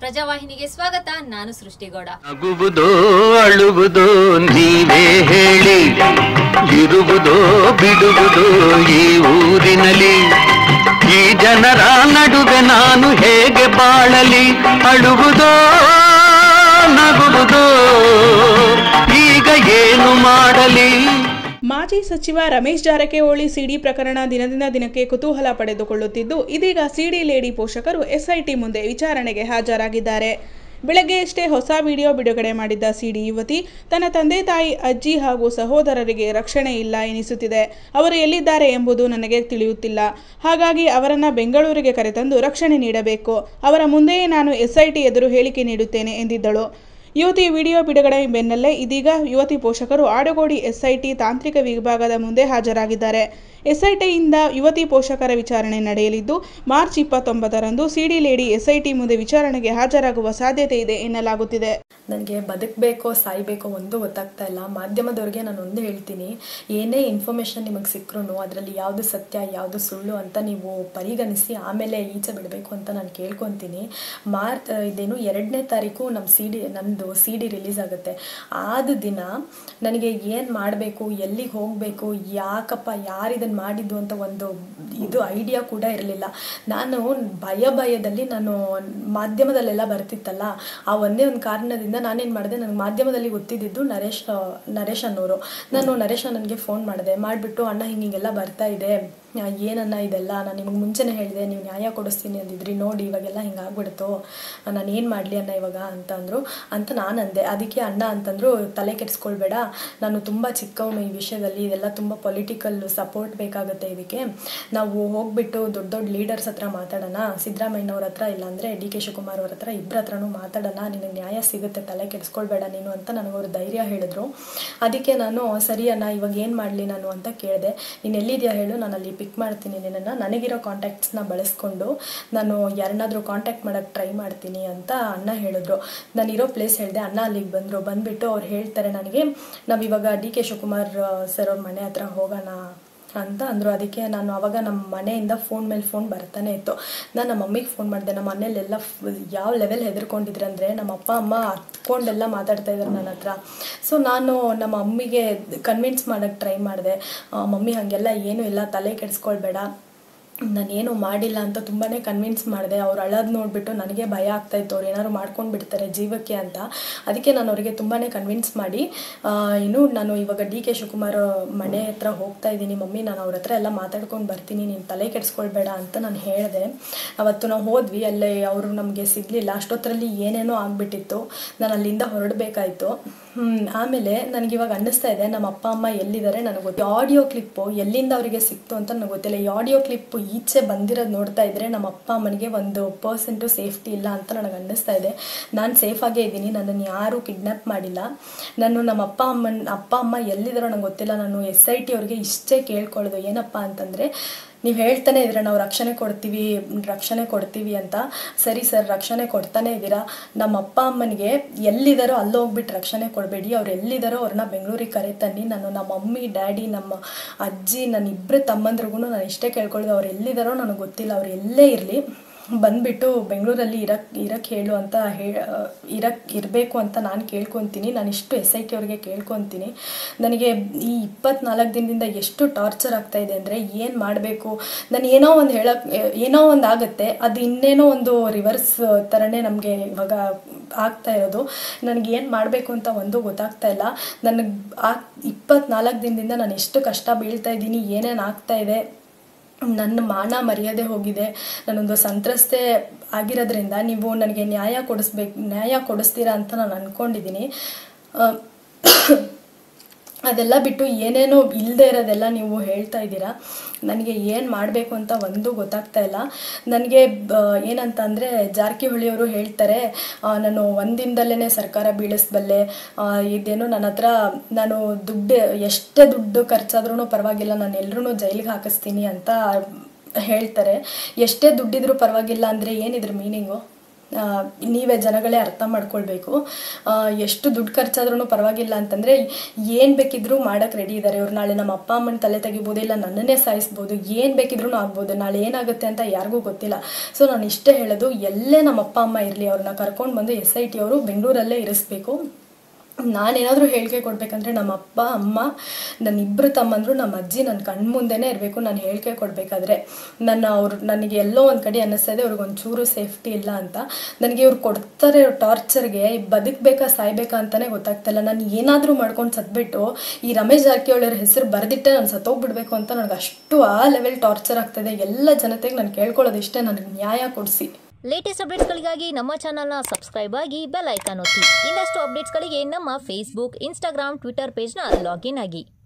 ಪ್ರಜಾವಾಹಿನಿಗೆ ಸ್ವಾಗತ ನಾನು ಸೃಷ್ಟಿಗೌಡ ನಗುವುದೋ ಅಳುವುದೋ ನೀವೇ ಹೇಳಿ ಇರುವುದೋ ಬಿಡುವುದೋ ಈ ಊರಿನಲ್ಲಿ ಈ ಜನರ ನಡುವೆ ನಾನು ಹೇಗೆ ಬಾಳಲಿ ಅಳುವುದೋ ನಗುವುದೋ ಈಗ ಏನು ಮಾಡಲಿ ಮಾಜಿ ಸಚಿವ ರಮೇಶ್ ಜಾರಕಿಹೊಳಿ ಸಿಡಿ ಪ್ರಕರಣ ದಿನದಿಂದ ದಿನಕ್ಕೆ ಕುತೂಹಲ ಪಡೆದುಕೊಳ್ಳುತ್ತಿದ್ದು ಇದೀಗ ಸಿಡಿ ಲೇಡಿ ಪೋಷಕರು ಎಸ್ಐಟಿ ಮುಂದೆ ವಿಚಾರಣೆಗೆ ಹಾಜರಾಗಿದ್ದಾರೆ ಬೆಳಗ್ಗೆಯಷ್ಟೇ ಹೊಸ ವಿಡಿಯೋ ಬಿಡುಗಡೆ ಮಾಡಿದ್ದ ಸಿಡಿ ಯುವತಿ ತನ್ನ ತಂದೆ ತಾಯಿ ಅಜ್ಜಿ ಹಾಗೂ ಸಹೋದರರಿಗೆ ರಕ್ಷಣೆ ಇಲ್ಲ ಎನಿಸುತ್ತಿದೆ ಅವರು ಎಲ್ಲಿದ್ದಾರೆ ಎಂಬುದು ನನಗೆ ತಿಳಿಯುತ್ತಿಲ್ಲ ಹಾಗಾಗಿ ಅವರನ್ನ ಬೆಂಗಳೂರಿಗೆ ಕರೆತಂದು ರಕ್ಷಣೆ ನೀಡಬೇಕು ಅವರ ಮುಂದೆಯೇ ನಾನು ಎಸ್ಐಟಿ ಎದುರು ಹೇಳಿಕೆ ನೀಡುತ್ತೇನೆ ಎಂದಿದ್ದಳು ಯುವತಿ ವಿಡಿಯೋ ಬಿಡುಗಡೆ ಬೆನ್ನಲ್ಲೇ ಇದೀಗ ಯುವತಿ ಪೋಷಕರು ಆಡುಗೋಡಿ ಎಸ್ಐಟಿ ತಾಂತ್ರಿಕ ವಿಭಾಗದ ಮುಂದೆ ಹಾಜರಾಗಿದ್ದಾರೆ ಎಸ್ಐಟಿಯಿಂದ ಯುವತಿ ಪೋಷಕರ ವಿಚಾರಣೆ ನಡೆಯಲಿದ್ದು ಮಾರ್ಚ್ ಇಪ್ಪತ್ತೊಂಬತ್ತರಂದು ಸಿಡಿ ಲೇಡಿ ಎಸ್ಐಟಿ ಮುಂದೆ ವಿಚಾರಣೆಗೆ ಹಾಜರಾಗುವ ಸಾಧ್ಯತೆ ಇದೆ ಎನ್ನಲಾಗುತ್ತಿದೆ ನನಗೆ ಬದುಕಬೇಕೋ ಸಾಯ್ಬೇಕೋ ಒಂದು ಗೊತ್ತಾಗ್ತಾ ಇಲ್ಲ ಮಾಧ್ಯಮದವ್ರಿಗೆ ನಾನು ಒಂದು ಹೇಳ್ತೀನಿ ಏನೇ ಇನ್ಫಾರ್ಮೇಷನ್ ನಿಮಗೆ ಸಿಕ್ಕರೂ ಅದರಲ್ಲಿ ಯಾವುದು ಸತ್ಯ ಯಾವುದು ಸುಳ್ಳು ಅಂತ ನೀವು ಪರಿಗಣಿಸಿ ಆಮೇಲೆ ಈಚೆ ಬಿಡಬೇಕು ಅಂತ ನಾನು ಕೇಳ್ಕೊತೀನಿ ಮಾರ್ಚ್ ಇದೇನು ಎರಡನೇ ತಾರೀಕು ನಮ್ಮ ಸಿ ಡಿ ನಮ್ಮದು ಸಿ ಡಿ ರಿಲೀಸ್ ಆಗುತ್ತೆ ಆದ ದಿನ ನನಗೆ ಏನು ಮಾಡಬೇಕು ಎಲ್ಲಿಗೆ ಹೋಗಬೇಕು ಯಾಕಪ್ಪ ಯಾರು ಇದನ್ನು ಮಾಡಿದ್ದು ಅಂತ ಒಂದು ಇದು ಐಡಿಯಾ ಕೂಡ ಇರಲಿಲ್ಲ ನಾನು ಭಯ ಭಯದಲ್ಲಿ ನಾನು ಮಾಧ್ಯಮದಲ್ಲೆಲ್ಲ ಬರ್ತಿತ್ತಲ್ಲ ಆ ಒಂದೇ ಒಂದು ಕಾರಣದಿಂದ ನಾನೇನು ಮಾಡಿದೆ ನನಗೆ ಮಾಧ್ಯಮದಲ್ಲಿ ಗೊತ್ತಿದ್ದಿದ್ದು ನರೇಶ್ ಆ, ನರೇಶ್ ಅನ್ನೋರು ನಾನು ನರೇಶ್ ನನಗೆ ಫೋನ್ ಮಾಡಿದೆ ಮಾಡಿಬಿಟ್ಟು ಅಣ್ಣ ಹಿಂಗಿಗೆಲ್ಲ ಬರ್ತಾ ಇದೆ ಆ, ಏನನ್ನ ಇದೆಲ್ಲ ನಾನು ನಿಮಗೆ ಮುಂಚೆನೇ ಹೇಳಿದೆ ನೀವು ನ್ಯಾಯ ಕೊಡಿಸ್ತೀನಿ ಅಂದಿದ್ರಿ ನೋಡಿ ಇವಾಗೆಲ್ಲ ಹಿಂಗೆ ಆಗ್ಬಿಡ್ತು ನಾನು ಏನು ಮಾಡಲಿ ಅಣ್ಣ ಇವಾಗ ಅಂತ ಅಂದರು ಅಂತ ನಾನು ಅಂದೆ ಅದಕ್ಕೆ ಅಣ್ಣ ಅಂತಂದ್ರು ತಲೆ ಕೆಡಿಸ್ಕೊಳ್ಬೇಡ ನಾನು ತುಂಬ ಚಿಕ್ಕವನು ಈ ವಿಷಯದಲ್ಲಿ ಇದೆಲ್ಲ ತುಂಬ ಪೊಲಿಟಿಕಲ್ ಸಪೋರ್ಟ್ ಬೇಕಾಗುತ್ತೆ ಇದಕ್ಕೆ ನಾವು ಹೋಗ್ಬಿಟ್ಟು ದೊಡ್ಡ ದೊಡ್ಡ ಲೀಡರ್ಸ್ ಹತ್ರ ಮಾತಾಡೋಣ ಸಿದ್ದರಾಮಯ್ಯನವ್ರ ಹತ್ರ ಇಲ್ಲಾಂದರೆ ಡಿ ಕೆ ಶಿವಕುಮಾರ್ ಅವ್ರ ಹತ್ರ ಇಬ್ಬರ ಹತ್ರನೂ ಮಾತಾಡೋಣ ನಿನಗೆ ನ್ಯಾಯ ಸಿಗುತ್ತೆ ತಲೆ ಕೆಡಿಸ್ಕೊಳ್ಬೇಡ ನೀನು ಅಂತ ನನಗವ್ರು ಧೈರ್ಯ ಹೇಳಿದ್ರು ಅದಕ್ಕೆ ನಾನು ಸರಿ ಅಣ್ಣ ಇವಾಗ ಏನು ಮಾಡಲಿ ನಾನು ಅಂತ ಕೇಳಿದೆ ನೀನು ಎಲ್ಲಿದೆಯಾ ಹೇಳು ನಾನು ಅಲ್ಲಿ ಪಿಕ್ ಮಾಡ್ತೀನಿ ನಿನ್ನನ್ನು ನನಗಿರೋ ಕಾಂಟ್ಯಾಕ್ಟ್ಸ್ನ ಬಳಸ್ಕೊಂಡು ನಾನು ಯಾರನ್ನಾದರೂ ಕಾಂಟ್ಯಾಕ್ಟ್ ಮಾಡೋಕ್ಕೆ ಟ್ರೈ ಮಾಡ್ತೀನಿ ಅಂತ ಅಣ್ಣ ಹೇಳಿದ್ರು ನಾನು ಇರೋ ಪ್ಲೇಸ್ ಹೇಳಿದೆ ಅಣ್ಣ ಅಲ್ಲಿಗೆ ಬಂದರು ಬಂದುಬಿಟ್ಟು ಅವ್ರು ಹೇಳ್ತಾರೆ ನನಗೆ ನಾವು ಇವಾಗ ಡಿ ಕೆ ಶಿವಕುಮಾರ್ ಸರ್ ಅವ್ರ ಮನೆ ಹತ್ರ ಹೋಗೋಣ ಅಂತ ಅಂದರು ಅದಕ್ಕೆ ನಾನು ಅವಾಗ ನಮ್ಮ ಮನೆಯಿಂದ ಫೋನ್ ಮೇಲೆ ಫೋನ್ ಬರ್ತಾನೆ ಇತ್ತು ನಾನು ನಮ್ಮ ಮಮ್ಮಿಗೆ ಫೋನ್ ಮಾಡಿದೆ ನಮ್ಮ ಮನೇಲೆಲ್ಲ ಫ್- ಯಾವ ಲೆವೆಲ್ ಹೆದರ್ಕೊಂಡಿದ್ರು ಅಂದರೆ ನಮ್ಮ ಅಪ್ಪ ಅಮ್ಮ ಹತ್ಕೊಂಡೆಲ್ಲ ಮಾತಾಡ್ತಾ ಇದ್ದಾರೆ ನನ್ನ ಹತ್ರ ಸೊ ನಾನು ನಮ್ಮ ಅಮ್ಮಿಗೆ ಕನ್ವಿನ್ಸ್ ಮಾಡೋಕ್ಕೆ ಟ್ರೈ ಮಾಡಿದೆ ಮಮ್ಮಿ ಹಾಗೆಲ್ಲ ಏನೂ ಇಲ್ಲ ತಲೆ ಕೆಡಿಸ್ಕೊಳ್ಬೇಡ ನಾನೇನು ಮಾಡಿಲ್ಲ ಅಂತ ತುಂಬಾ ಕನ್ವಿನ್ಸ್ ಮಾಡಿದೆ ಅವ್ರು ಅಳೋದು ನೋಡಿಬಿಟ್ಟು ನನಗೆ ಭಯ ಆಗ್ತಾಯಿತ್ತು ಅವ್ರು ಏನಾದ್ರು ಮಾಡ್ಕೊಂಡು ಬಿಡ್ತಾರೆ ಜೀವಕ್ಕೆ ಅಂತ ಅದಕ್ಕೆ ನಾನು ಅವರಿಗೆ ತುಂಬಾ ಕನ್ವಿನ್ಸ್ ಮಾಡಿ ಆ, ಇನ್ನು ನಾನು ಇವಾಗ ಡಿ ಕೆ ಶಿವಕುಮಾರ್ ಮನೆ ಹತ್ರ ಹೋಗ್ತಾ ಇದ್ದೀನಿ ಮಮ್ಮಿ ನಾನು ಅವ್ರ ಹತ್ರ ಎಲ್ಲ ಮಾತಾಡ್ಕೊಂಡು ಬರ್ತೀನಿ ನೀನು ತಲೆ ಕೆಡಿಸ್ಕೊಳ್ಬೇಡ ಅಂತ ನಾನು ಹೇಳಿದೆ ಅವತ್ತು ನಾವು ಹೋದ್ವಿ ಅಲ್ಲೇ ಅವರು ನಮಗೆ ಸಿಗಲಿಲ್ಲ ಅಷ್ಟೊತ್ತರಲ್ಲಿ ಏನೇನೋ ಆಗಿಬಿಟ್ಟಿತ್ತು ನಾನು ಅಲ್ಲಿಂದ ಹೊರಡಬೇಕಾಯ್ತು ಆಮೇಲೆ ನನಗೆ ಇವಾಗ ಅನ್ನಿಸ್ತಾ ಇದೆ ನಮ್ಮ ಅಪ್ಪ ಅಮ್ಮ ಎಲ್ಲಿದ್ದಾರೆ ನನಗೆ ಗೊತ್ತು ಆಡಿಯೋ ಕ್ಲಿಪ್ಪು ಎಲ್ಲಿಂದ ಅವರಿಗೆ ಸಿಕ್ತು ಅಂತ ನನಗೆ ಗೊತ್ತಿಲ್ಲ ಈ ಆಡಿಯೋ ಕ್ಲಿಪ್ಪು ಈಚೆ ಬಂದಿರೋದು ನೋಡ್ತಾ ಇದ್ರೆ ನಮ್ಮ ಅಪ್ಪ ಅಮ್ಮನಿಗೆ ಒಂದು ಪರ್ಸೆಂಟು ಸೇಫ್ಟಿ ಇಲ್ಲ ಅಂತ ನನಗೆ ಅನ್ನಿಸ್ತಾ ಇದೆ ನಾನು ಸೇಫಾಗೇ ಇದ್ದೀನಿ ನನ್ನನ್ನು ಯಾರೂ ಕಿಡ್ನಾಪ್ ಮಾಡಿಲ್ಲ ನಾನು ನಮ್ಮ ಅಪ್ಪ ಅಮ್ಮನ ಅಪ್ಪ ಅಮ್ಮ ಎಲ್ಲಿದ್ದಾರೋ ನಂಗೆ ಗೊತ್ತಿಲ್ಲ ನಾನು ಎಸ್ ಐ ಟಿ ಅವ್ರಿಗೆ ಇಷ್ಟೇ ಕೇಳ್ಕೊಳ್ಳೋದು ಏನಪ್ಪ ಅಂತಂದರೆ ನೀವು ಹೇಳ್ತಾನೆ ಇದ್ದೀರ ನಾವು ರಕ್ಷಣೆ ಕೊಡ್ತೀವಿ ರಕ್ಷಣೆ ಕೊಡ್ತೀವಿ ಅಂತ ಸರಿ ಸರ್ ರಕ್ಷಣೆ ಕೊಡ್ತಾನೆ ಇದ್ದೀರಾ ನಮ್ಮ ಅಪ್ಪ ಅಮ್ಮನಿಗೆ ಎಲ್ಲಿದ್ದಾರೋ ಅಲ್ಲಿ ಹೋಗ್ಬಿಟ್ಟು ರಕ್ಷಣೆ ಕೊಡಬೇಡಿ ಅವ್ರು ಎಲ್ಲಿದ್ದಾರೋ ಅವ್ರನ್ನ ಬೆಂಗಳೂರಿಗೆ ಕರೆತನ್ನಿ ನಾನು ನಮ್ಮ ಮಮ್ಮಿ ಡ್ಯಾಡಿ ನಮ್ಮ ಅಜ್ಜಿ ನನ್ನ ಇಬ್ಬರು ತಮ್ಮಂದ್ರಿಗೂ ನಾನು ಇಷ್ಟೇ ಕೇಳ್ಕೊಳ್ಳೋದು ಅವ್ರು ಎಲ್ಲಿದ್ದಾರೋ ನನಗೆ ಗೊತ್ತಿಲ್ಲ ಅವ್ರು ಎಲ್ಲೇ ಇರಲಿ ಬಂದ್ಬಿಟ್ಟು ಬೆಂಗಳೂರಲ್ಲಿ ಇರಕ್ ಇರಕ್ಕೆ ಹೇಳು ಅಂತ ಹೇ ಇರಕ್ಕೆ ಇರಬೇಕು ಅಂತ ನಾನು ಕೇಳ್ಕೊತೀನಿ ನಾನು ಇಷ್ಟು ಎಸ್ ಐ ಟಿ ಅವ್ರಿಗೆ ಕೇಳ್ಕೊತೀನಿ ನನಗೆ ಈ ಇಪ್ಪತ್ನಾಲ್ಕು ದಿನದಿಂದ ಎಷ್ಟು ಟಾರ್ಚರ್ ಆಗ್ತಾ ಇದೆ ಅಂದರೆ ಏನು ಮಾಡಬೇಕು ನಾನು ಏನೋ ಒಂದು ಹೇಳಕ್ಕೆ ಏನೋ ಒಂದು ಆಗುತ್ತೆ ಅದು ಇನ್ನೇನೋ ಒಂದು ರಿವರ್ಸ್ ಥರನೇ ನಮಗೆ ಇವಾಗ ಆಗ್ತಾ ಇರೋದು ನನಗೆ ಏನು ಮಾಡಬೇಕು ಅಂತ ಒಂದು ಗೊತ್ತಾಗ್ತಾ ಇಲ್ಲ ನನಗೆ ಆ ಇಪ್ಪತ್ನಾಲ್ಕು ದಿನದಿಂದ ನಾನು ಎಷ್ಟು ಕಷ್ಟ ಬೀಳ್ತಾ ಇದ್ದೀನಿ ಏನೇನು ಆಗ್ತಾ ಇದೆ ನನ್ನ ಮಾನ ಮರ್ಯಾದೆ ಹೋಗಿದೆ ನಾನೊಂದು ಸಂತ್ರಸ್ತೆ ಆಗಿರೋದ್ರಿಂದ ನೀವು ನನಗೆ ನ್ಯಾಯ ಕೊಡಿಸ್ಬೇಕು ನ್ಯಾಯ ಕೊಡಿಸ್ತೀರಾ ಅಂತ ನಾನು ಅಂದ್ಕೊಂಡಿದ್ದೀನಿ ಅದೆಲ್ಲ ಬಿಟ್ಟು ಏನೇನೋ ಇಲ್ಲದೆ ಇರೋದೆಲ್ಲ ನೀವು ಹೇಳ್ತಾ ಇದ್ದೀರಾ ನನಗೆ ಏನು ಮಾಡಬೇಕು ಅಂತ ಒಂದು ಗೊತ್ತಾಗ್ತಾ ಇಲ್ಲ ನನಗೆ ಏನಂತ ಅಂದರೆ ಜಾರಕಿಹೊಳಿಯವರು ಹೇಳ್ತಾರೆ ಆ, ನಾನು ಒಂದಿನದಲ್ಲೇ ಸರ್ಕಾರ ಬೀಳಿಸ್ಬಲ್ಲೆ ಆ, ಇದೇನು ನನ್ನ ಹತ್ರ ನಾನು ದುಡ್ಡು ಎಷ್ಟೇ ದುಡ್ಡು ಖರ್ಚಾದ್ರೂ ಪರವಾಗಿಲ್ಲ ನಾನು ಎಲ್ಲರೂ ಜೈಲಿಗೆ ಹಾಕಿಸ್ತೀನಿ ಅಂತ ಹೇಳ್ತಾರೆ ಎಷ್ಟೇ ದುಡ್ಡಿದ್ರೂ ಪರವಾಗಿಲ್ಲ ಅಂದರೆ ಏನಿದ್ರ ಮೀನಿಂಗು ಆ, ನೀವೇ ಜನಗಳೇ ಅರ್ಥ ಮಾಡ್ಕೊಳ್ಬೇಕು ಆ, ಎಷ್ಟು ದುಡ್ಡು ಖರ್ಚಾದ್ರೂ ಪರವಾಗಿಲ್ಲ ಅಂತಂದರೆ ಏನು ಬೇಕಿದ್ರೂ ಮಾಡೋಕ್ಕೆ ರೆಡಿ ಇದ್ದಾರೆ ಇವ್ರು ನಾಳೆ ನಮ್ಮ ಅಪ್ಪ ಅಮ್ಮನ ತಲೆ ತೆಗಿಬೋದು ಇಲ್ಲ ನನ್ನನ್ನೇ ಸಾಯಿಸ್ಬೋದು ಏನು ಬೇಕಿದ್ರೂ ಆಗ್ಬೋದು ನಾಳೆ ಏನಾಗುತ್ತೆ ಅಂತ ಯಾರಿಗೂ ಗೊತ್ತಿಲ್ಲ ಸೊ ನಾನು ಇಷ್ಟೇ ಹೇಳೋದು ಎಲ್ಲೇ ನಮ್ಮ ಅಪ್ಪ ಅಮ್ಮ ಇರಲಿ ಅವ್ರನ್ನ ಕರ್ಕೊಂಡು ಬಂದು ಎಸ್ ಐ ಟಿ ಅವರು ಬೆಂಗಳೂರಲ್ಲೇ ಇರಿಸ್ಬೇಕು ನಾನೇನಾದರೂ ಹೇಳಿಕೆ ಕೊಡಬೇಕಂದ್ರೆ ನಮ್ಮ ಅಪ್ಪ ಅಮ್ಮ ನನ್ನ ಇಬ್ಬರು ತಮ್ಮಂದರು ನಮ್ಮ ಅಜ್ಜಿ ನನ್ನ ಕಣ್ಮುಂದೆನೇ ಇರಬೇಕು ನಾನು ಹೇಳಿಕೆ ಕೊಡಬೇಕಾದ್ರೆ ನನ್ನ ಅವ್ರು ನನಗೆ ಎಲ್ಲೋ ಒಂದು ಕಡೆ ಅನ್ನಿಸ್ತಾ ಇದೆ ಅವ್ರಿಗೆ ಒಂಚೂರು ಸೇಫ್ಟಿ ಇಲ್ಲ ಅಂತ ನನಗೆ ಇವ್ರು ಕೊಡ್ತಾರೆ ಟಾರ್ಚರ್ಗೆ ಬದುಕಬೇಕಾ ಸಾಯ್ಬೇಕಾ ಅಂತಲೇ ಗೊತ್ತಾಗ್ತಿಲ್ಲ ನಾನು ಏನಾದರೂ ಮಾಡ್ಕೊಂಡು ಸತ್ಬಿಟ್ಟು ಈ ರಮೇಶ್ ಜಾರಕಿಹೊಳಿ ಅವ್ರ ಹೆಸರು ಬರೆದಿಟ್ಟೆ ನಾನು ಸತ್ತೋಗ್ಬಿಡ್ಬೇಕು ಅಂತ ನನಗೆ ಅಷ್ಟು ಆ ಲೆವೆಲ್ ಟಾರ್ಚರ್ ಆಗ್ತದೆ ಎಲ್ಲ ಜನತೆಗೆ ನಾನು ಕೇಳ್ಕೊಳ್ಳೋದು ಇಷ್ಟೇ ನನಗೆ ನ್ಯಾಯ ಕೊಡಿಸಿ ಲೇಟೆಸ್ಟ್ ಅಪ್ಡೇಟ್ಸ್ಗಳಿಗಾಗಿ ನಮ್ಮ ಚಾನಲ್ನ ಸಬ್ಸ್ಕ್ರೈಬ್ ಆಗಿ ಬೆಲ್ ಐಕಾನ್ ಒತ್ತಿ ಇನ್ನಷ್ಟು ಅಪ್ಡೇಟ್ಸ್ಗಳಿಗೆ ನಮ್ಮ ಫೇಸ್ಬುಕ್ ಇನ್ಸ್ಟಾಗ್ರಾಮ್ ಟ್ವಿಟರ್ ಪೇಜ್ನ ಲಾಗಿನ್ ಆಗಿ